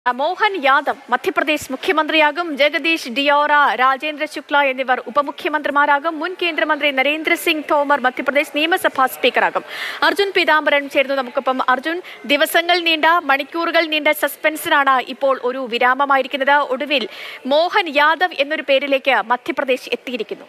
മോഹൻ യാദവ് മധ്യപ്രദേശ് മുഖ്യമന്ത്രിയാകും ജഗദീഷ് ഡിയോറ രാജേന്ദ്ര ശുക്ല എന്നിവർ ഉപമുഖ്യമന്ത്രിമാരാകും മുൻ കേന്ദ്രമന്ത്രി നരേന്ദ്രസിംഗ് തോമർ മധ്യപ്രദേശ് നിയമസഭാ സ്പീക്കറാകും അർജുൻ പീതാംബരൻ ചേരുന്നു നമുക്കൊപ്പം അർജുൻ ദിവസങ്ങൾ നീണ്ട മണിക്കൂറുകൾ നീണ്ട സസ്പെൻസിനാണ് ഇപ്പോൾ ഒരു വിരാമമായിരിക്കുന്നത് ഒടുവിൽ മോഹൻ യാദവ് എന്നൊരു പേരിലേക്ക് മധ്യപ്രദേശ് എത്തിയിരിക്കുന്നു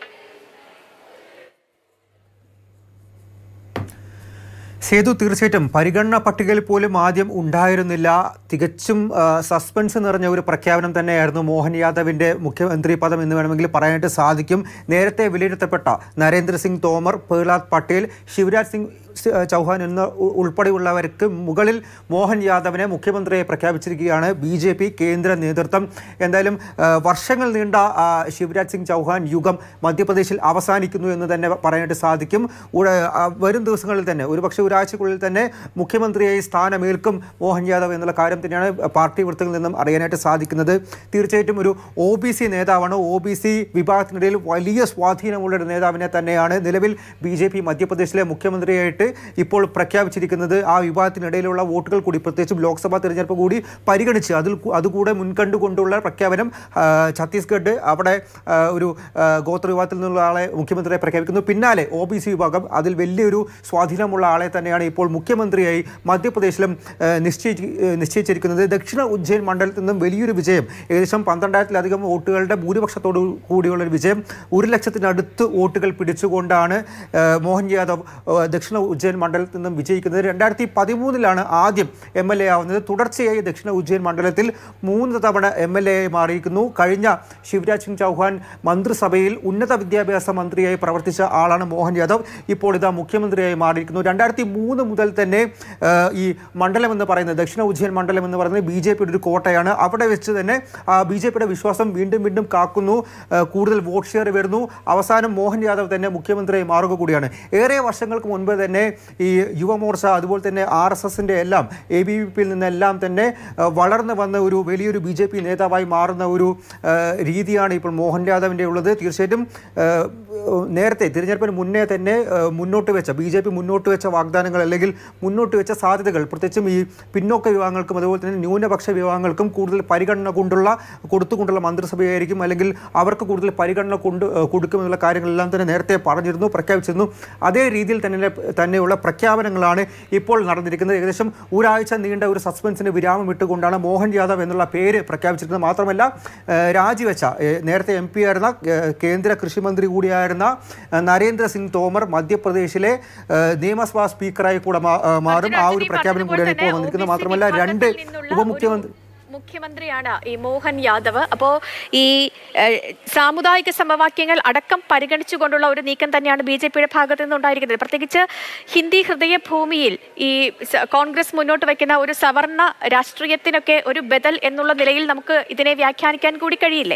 സേതു തീർച്ചയായിട്ടും പരിഗണന പട്ടികയിൽ പോലും ആദ്യം ഉണ്ടായിരുന്നില്ല തികച്ചും ആ, സസ്പെൻസ് നിറഞ്ഞ ഒരു പ്രഖ്യാപനം തന്നെയായിരുന്നു മോഹൻ യാദവിന്റെ മുഖ്യമന്ത്രി പദം എന്ന് വേണമെങ്കിൽ പറയാനായിട്ട് സാധിക്കും നേരത്തെ വിലയിരുത്തപ്പെട്ട നരേന്ദ്രസിംഗ് തോമർ പ്രഹ്ലാദ് പട്ടേൽ ശിവരാജ് സിംഗ് സ- ചൗഹാൻ എന്ന ഉ- ഉൾപ്പെടെയുള്ളവർക്ക് മുകളിൽ മോഹൻ യാദവിനെ മുഖ്യമന്ത്രിയെ പ്രഖ്യാപിച്ചിരിക്കുകയാണ് ബി ജെ പി കേന്ദ്ര നേതൃത്വം എന്തായാലും ആ, വർഷങ്ങൾ നീണ്ട ആ, ശിവരാജ് സിംഗ് ചൗഹാൻ യുഗം മധ്യപ്രദേശിൽ അവസാനിക്കുന്നു എന്ന് തന്നെ പറയാനായിട്ട് സാധിക്കും ഉട- ആ, വരും ദിവസങ്ങളിൽ തന്നെ ഒരുപക്ഷെ ഒരാഴ്ചക്കുള്ളിൽ തന്നെ മുഖ്യമന്ത്രിയായി സ്ഥാനമേൽക്കും മോഹൻ യാദവ് എന്നുള്ള കാര്യം തന്നെയാണ് പാർട്ടി വൃത്തങ്ങളിൽ നിന്നും അറിയാനായിട്ട് സാധിക്കുന്നത് തീർച്ചയായിട്ടും ഒരു ഒ ബി സി നേതാവാണ് ഒ ബി സി വിഭാഗത്തിനിടയിൽ വലിയ സ്വാധീനമുള്ള ഒരു നേതാവിനെ തന്നെയാണ് നിലവിൽ ബി ജെ പി മധ്യപ്രദേശിലെ മുഖ്യമന്ത്രിയായിട്ട് ഇപ്പോൾ പ്രഖ്യാപിച്ചിരിക്കുന്നത് ആ വിഭാഗത്തിനിടയിലുള്ള വോട്ടുകൾ കൂടി പ്രത്യേകിച്ചും ലോക്സഭാ തെരഞ്ഞെടുപ്പ് കൂടി പരിഗണിച്ച് അതിൽ കു- അതുകൂടെ മുൻകണ്ടുകൊണ്ടുള്ള പ്രഖ്യാപനം ആ, ഛത്തീസ്ഗഡ് അവിടെ ആ, ഒരു ആ, ഗോത്ര വിഭാഗത്തിൽ നിന്നുള്ള ആളെ മുഖ്യമന്ത്രിയെ പ്രഖ്യാപിക്കുന്നു പിന്നാലെ ഒ ബി സി വിഭാഗം അതിൽ വലിയൊരു സ്വാധീനമുള്ള ആളെ തന്നെയാണ് ഇപ്പോൾ മുഖ്യമന്ത്രിയായി മധ്യപ്രദേശിലും ആ, നിശ്ചയിച്ച് ആ, നിശ്ചയിച്ചിരിക്കുന്നത് ദക്ഷിണ ഉജ്ജയിൻ മണ്ഡലത്തിൽ നിന്നും വലിയൊരു വിജയം ഏകദേശം പന്ത്രണ്ടായിരത്തിലധികം വോട്ടുകളുടെ ഭൂരിപക്ഷത്തോടു കൂടിയുള്ള ഒരു വിജയം ഒരു ലക്ഷത്തിനടുത്ത് വോട്ടുകൾ പിടിച്ചുകൊണ്ടാണ് ആ, മോഹൻ യാദവ് ആ, ദക്ഷിണ ഉജ്ജയിൻ മണ്ഡലത്തിൽ നിന്നും വിജയിക്കുന്നത് രണ്ടായിരത്തി പതിമൂന്നിലാണ് ആദ്യം എം എൽ എ ആവുന്നത് തുടർച്ചയായി ദക്ഷിണ ഉജ്ജയിൻ മണ്ഡലത്തിൽ മൂന്ന് തവണ എം എൽ എ ആയി മാറിയിരിക്കുന്നു കഴിഞ്ഞ ശിവരാജ് സിംഗ് ചൗഹാൻ മന്ത്രിസഭയിൽ ഉന്നത വിദ്യാഭ്യാസ മന്ത്രിയായി പ്രവർത്തിച്ച ആളാണ് മോഹൻ യാദവ് ഇപ്പോൾ ഇതാ മുഖ്യമന്ത്രിയായി മാറിയിരിക്കുന്നു രണ്ടായിരത്തി മൂന്ന് മുതൽ തന്നെ ആ, ഈ മണ്ഡലം എന്ന് പറയുന്നത് ദക്ഷിണ ഉജ്ജയിൻ മണ്ഡലം എന്ന് പറയുന്നത് ബി ജെ പിയുടെ ഒരു കോട്ടയാണ് അവിടെ വെച്ച് തന്നെ ബി ജെ പിയുടെ വിശ്വാസം വീണ്ടും വീണ്ടും കാക്കുന്നു ആ, കൂടുതൽ വോട്ട് ഷെയർ വരുന്നു അവസാനം മോഹൻ യാദവ് തന്നെ മുഖ്യമന്ത്രിയായി മാറുക കൂടിയാണ് ഏറെ വർഷങ്ങൾക്ക് മുൻപ് തന്നെ ഈ യുവമോർച്ച അതുപോലെ തന്നെ ആർ എസ് എസിൻ്റെ എല്ലാം എ ബി വി പിയിൽ നിന്നെല്ലാം തന്നെ ആ, വളർന്നു വന്ന ഒരു വലിയൊരു ബി ജെ പി നേതാവായി മാറുന്ന ഒരു ആ, രീതിയാണ് ഇപ്പോൾ മോഹൻ യാദവിൻ്റെ ഉള്ളത് തീർച്ചയായിട്ടും ആ, നേരത്തെ തിരഞ്ഞെടുപ്പിന് മുന്നേ തന്നെ ആ, മുന്നോട്ട് വെച്ച ബി ജെ പി മുന്നോട്ട് വെച്ച വാഗ്ദാനങ്ങൾ അല്ലെങ്കിൽ മുന്നോട്ട് വെച്ച സാധ്യതകൾ പ്രത്യേകിച്ചും ഈ പിന്നോക്ക വിഭാഗങ്ങൾക്കും അതുപോലെ തന്നെ ന്യൂനപക്ഷ വിഭാഗങ്ങൾക്കും കൂടുതൽ പരിഗണന കൊണ്ടുള്ള കൊടുത്തുകൊണ്ടുള്ള മന്ത്രിസഭയായിരിക്കും അല്ലെങ്കിൽ അവർക്ക് കൂടുതൽ പരിഗണന കൊണ്ട് ആ, കൊടുക്കുമെന്നുള്ള കാര്യങ്ങളെല്ലാം തന്നെ നേരത്തെ പറഞ്ഞിരുന്നു പ്രഖ്യാപിച്ചിരുന്നു അതേ രീതിയിൽ തന്നെ തന്നെയുള്ള പ്രഖ്യാപനങ്ങളാണ് ഇപ്പോൾ നടന്നിരിക്കുന്നത് ഏകദേശം ഒരാഴ്ച നീണ്ട ഒരു സസ്പെൻസിന് വിരാമം ഇട്ടുകൊണ്ടാണ് മോഹൻ യാദവ് എന്നുള്ള പേര് പ്രഖ്യാപിച്ചിരിക്കുന്നത് മാത്രമല്ല ആ, രാജിവെച്ച ഏ, നേരത്തെ എം പി ആയിരുന്ന ഏ, കേന്ദ്ര കൃഷിമന്ത്രി കൂടിയായിരുന്ന ആ, നരേന്ദ്ര സിംഗ് തോമർ മധ്യപ്രദേശിലെ ആ, നിയമസഭാ സ്പീക്കറായി കൂടെ മാ- ആ, മാറും ആ ഒരു പ്രഖ്യാപനം കൂടിയാണ് ഇപ്പോൾ വന്നിരിക്കുന്നത് മാത്രമല്ല രണ്ട് ഉപമുഖ്യമന്ത്രി മുഖ്യമന്ത്രിയാണ് ഈ മോഹൻ യാദവ് അപ്പോ ഈ ഏഹ്, സാമുദായിക സമവാക്യങ്ങൾ അടക്കം പരിഗണിച്ചുകൊണ്ടുള്ള ഒരു നീക്കം തന്നെയാണ് ബി ജെ പിയുടെ ഭാഗത്തു നിന്നുണ്ടായിരിക്കുന്നത് പ്രത്യേകിച്ച് ഹിന്ദി ഹൃദയ ഭൂമിയിൽ ഈ സ- കോൺഗ്രസ് മുന്നോട്ട് വയ്ക്കുന്ന ഒരു സവർണ രാഷ്ട്രീയത്തിനൊക്കെ ഒരു ബദൽ എന്നുള്ള നിലയിൽ നമുക്ക് ഇതിനെ വ്യാഖ്യാനിക്കാൻ കൂടി കഴിയില്ലേ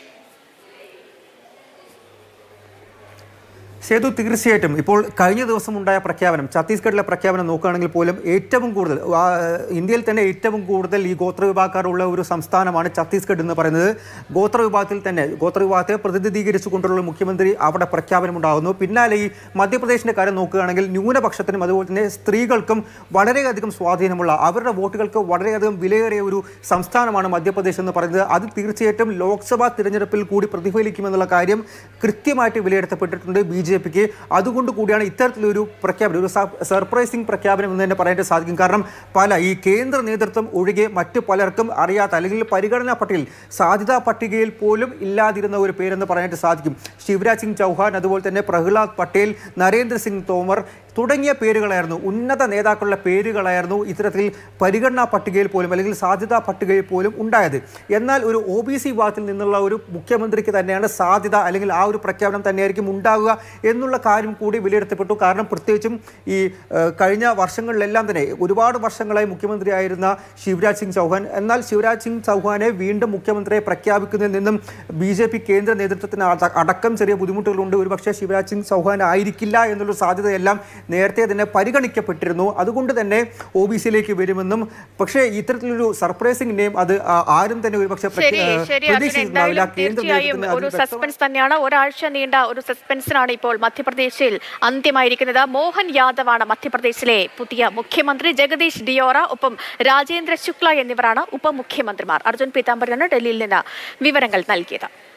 സേതു തീർച്ചയായിട്ടും ഇപ്പോൾ കഴിഞ്ഞ ദിവസം ഉണ്ടായ പ്രഖ്യാപനം ഛത്തീസ്ഗഡിലെ പ്രഖ്യാപനം നോക്കുകയാണെങ്കിൽ പോലും ഏറ്റവും കൂടുതൽ ആ, ഇന്ത്യയിൽ തന്നെ ഏറ്റവും കൂടുതൽ ഈ ഗോത്ര വിഭാഗക്കാരുള്ള ഒരു സംസ്ഥാനമാണ് ഛത്തീസ്ഗഡ് എന്ന് പറയുന്നത് ഗോത്ര വിഭാഗത്തിൽ തന്നെ ഗോത്ര വിഭാഗത്തെ പ്രതിനിധീകരിച്ചുകൊണ്ടുള്ള ഒരു മുഖ്യമന്ത്രി അവിടെ പ്രഖ്യാപനം ഉണ്ടാകുന്നു പിന്നാലെ ഈ മധ്യപ്രദേശിന്റെ കാര്യം നോക്കുകയാണെങ്കിൽ ന്യൂനപക്ഷത്തിനും അതുപോലെ തന്നെ സ്ത്രീകൾക്കും വളരെയധികം സ്വാധീനമുള്ള അവരുടെ വോട്ടുകൾക്ക് വളരെയധികം വിലയേറിയ ഒരു സംസ്ഥാനമാണ് മധ്യപ്രദേശ് എന്ന് പറയുന്നത് അത് തീർച്ചയായിട്ടും ലോക്സഭാ തിരഞ്ഞെടുപ്പിൽ കൂടി പ്രതിഫലിക്കുമെന്നുള്ള കാര്യം കൃത്യമായിട്ട് വിലയിരുത്തപ്പെട്ടിട്ടുണ്ട് ബി ജെ പിക്ക് അതുകൊണ്ട് കൂടിയാണ് ഇത്തരത്തിലൊരു പ്രഖ്യാപനം ഒരു സർപ്രൈസിംഗ് പ്രഖ്യാപനം എന്ന് തന്നെ പറയാനായിട്ട് സാധിക്കും കാരണം പല ഈ കേന്ദ്ര നേതൃത്വം ഒഴികെ മറ്റു പലർക്കും അറിയാത്ത അല്ലെങ്കിൽ പരിഗണനാ പട്ടികയിൽ സാധ്യതാ പട്ടികയിൽ പോലും ഇല്ലാതിരുന്ന ഒരു പേരെന്ന് പറയാനായിട്ട് സാധിക്കും ശിവരാജ് സിംഗ് ചൗഹാൻ അതുപോലെ തന്നെ പ്രഹ്ലാദ് പട്ടേൽ നരേന്ദ്ര സിംഗ് തോമർ തുടങ്ങിയ പേരുകളായിരുന്നു ഉന്നത നേതാക്കളുടെ പേരുകളായിരുന്നു ഇത്തരത്തിൽ പരിഗണനാ പട്ടികയിൽ പോലും അല്ലെങ്കിൽ സാധ്യതാ പട്ടികയിൽ പോലും ഉണ്ടായത് എന്നാൽ ഒരു ഒ ബി സി വിഭാഗത്തിൽ നിന്നുള്ള ഒരു മുഖ്യമന്ത്രിക്ക് തന്നെയാണ് സാധ്യത അല്ലെങ്കിൽ ആ ഒരു പ്രഖ്യാപനം തന്നെയായിരിക്കും ഉണ്ടാവുക എന്നുള്ള കാര്യം കൂടി വിലയിരുത്തപ്പെട്ടു കാരണം പ്രത്യേകിച്ചും ഈ ഏഹ്, കഴിഞ്ഞ വർഷങ്ങളിലെല്ലാം തന്നെ ഒരുപാട് വർഷങ്ങളായി മുഖ്യമന്ത്രിയായിരുന്ന ശിവരാജ് സിംഗ് ചൗഹാൻ എന്നാൽ ശിവരാജ് സിംഗ് ചൗഹാനെ വീണ്ടും മുഖ്യമന്ത്രിയെ പ്രഖ്യാപിക്കുന്നതിൽ നിന്നും ബി ജെ പി കേന്ദ്ര നേതൃത്വത്തിന് അട- അടക്കം ചെറിയ ബുദ്ധിമുട്ടുകളുണ്ട് ഒരുപക്ഷെ ശിവരാജ് സിംഗ് ചൗഹാൻ ആയിരിക്കില്ല എന്നുള്ളൊരു സാധ്യതയെല്ലാം നേരത്തെ തന്നെ പരിഗണിക്കപ്പെട്ടിരുന്നു അതുകൊണ്ട് തന്നെ ഒ ബി സിയിലേക്ക് വരുമെന്നും പക്ഷേ ഇത്തരത്തിലൊരു സർപ്രൈസിംഗ് നെയിം അത് ആ, ആരും തന്നെ ഒരു പക്ഷേ ശരി ശരി അർജുൻ എന്തായാലും തീർച്ചയായും ഒരു സസ്പെൻസ് തന്നെയാണ് ഒരാഴ്ച നീണ്ട ഒരു സസ്പെൻസിനാണ് ഇപ്പോൾ മധ്യപ്രദേശിൽ അന്ത്യമായിരിക്കുന്നത് മോഹൻ യാദവ് ആണ് മധ്യപ്രദേശിലെ പുതിയ മുഖ്യമന്ത്രി ജഗദീഷ് ഡിയോറ ഒപ്പം രാജേന്ദ്ര ശുക്ല എന്നിവരാണ് ഉപമുഖ്യമന്ത്രിമാർ അർജുൻ പീതാംബരനാണ് ഡൽഹിയിൽ നിന്ന് വിവരങ്ങൾ നൽകിയത്